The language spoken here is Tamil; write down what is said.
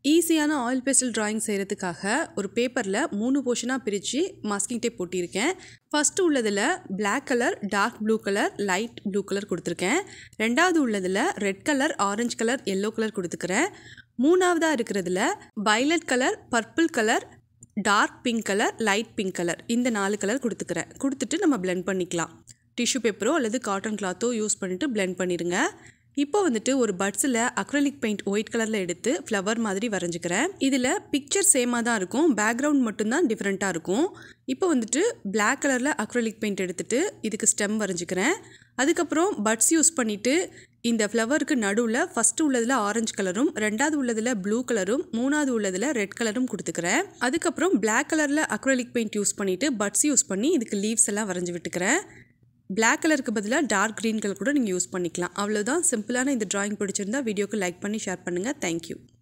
ஈஸியான ஆயில் பேஸ்டல் டிராயிங் செய்கிறதுக்காக ஒரு பேப்பரில் மூணு போர்ஷனாக பிரித்து மாஸ்கிங் டேப் போட்டியிருக்கேன் ஃபஸ்ட்டு உள்ளதில் Black colour dark blue colour light blue colour கொடுத்துருக்கேன் ரெண்டாவது உள்ளதில் red colour orange colour yellow colour கொடுத்துக்கிறேன் மூணாவதாக இருக்கிறதுல violet colour purple colour dark pink colour light pink colour இந்த நாலு கலர் கொடுத்துக்கிறேன் கொடுத்துட்டு நம்ம blend பண்ணிக்கலாம் டிஷ்யூ பேப்பரோ அல்லது காட்டன் கிளாத்தோ யூஸ் பண்ணிவிட்டு blend பண்ணிடுங்க இப்போ வந்துட்டு ஒரு பட்ஸில் அக்ரலிக் பெயிண்ட் ஒயிட் கலரில் எடுத்து ஃப்ளவர் மாதிரி வரைஞ்சிக்கிறேன் இதில் பிக்சர் சேமாக தான் இருக்கும் பேக்ரவுண்ட் மட்டும்தான் டிஃப்ரெண்ட்டாக இருக்கும் இப்போ வந்துட்டு Black கலரில் அக்ரலிக் பெயிண்ட் எடுத்துட்டு இதுக்கு ஸ்டெம் வரைஞ்சிக்கிறேன் அதுக்கப்புறம் பட்ஸ் யூஸ் பண்ணிவிட்டு இந்த ஃப்ளவருக்கு நடுவில் ஃபஸ்ட்டு உள்ளதில் ஆரஞ்சு கலரும் ரெண்டாவது உள்ளதில் ப்ளூ கலரும் மூணாவது உள்ளதில் ரெட் கலரும் கொடுத்துக்கிறேன் அதுக்கப்புறம் Black கலரில் அக்ரலிக் பெயிண்ட் யூஸ் பண்ணிவிட்டு பட்ஸ் யூஸ் பண்ணி இதுக்கு லீவ்ஸ் எல்லாம் வரைஞ்சி விட்டுக்கிறேன் Black கலருக்கு பதிலாக டார்க் க்ரீன் கலர் கூட நீங்கள் யூஸ் பண்ணிக்கலாம் அவ்வளோதான் சிம்பிளான இந்த டிராயிங் பிடிச்சிருந்தா வீடியோக்கு லைக் பண்ணி ஷேர் பண்ணுங்கள் தேங்க்யூ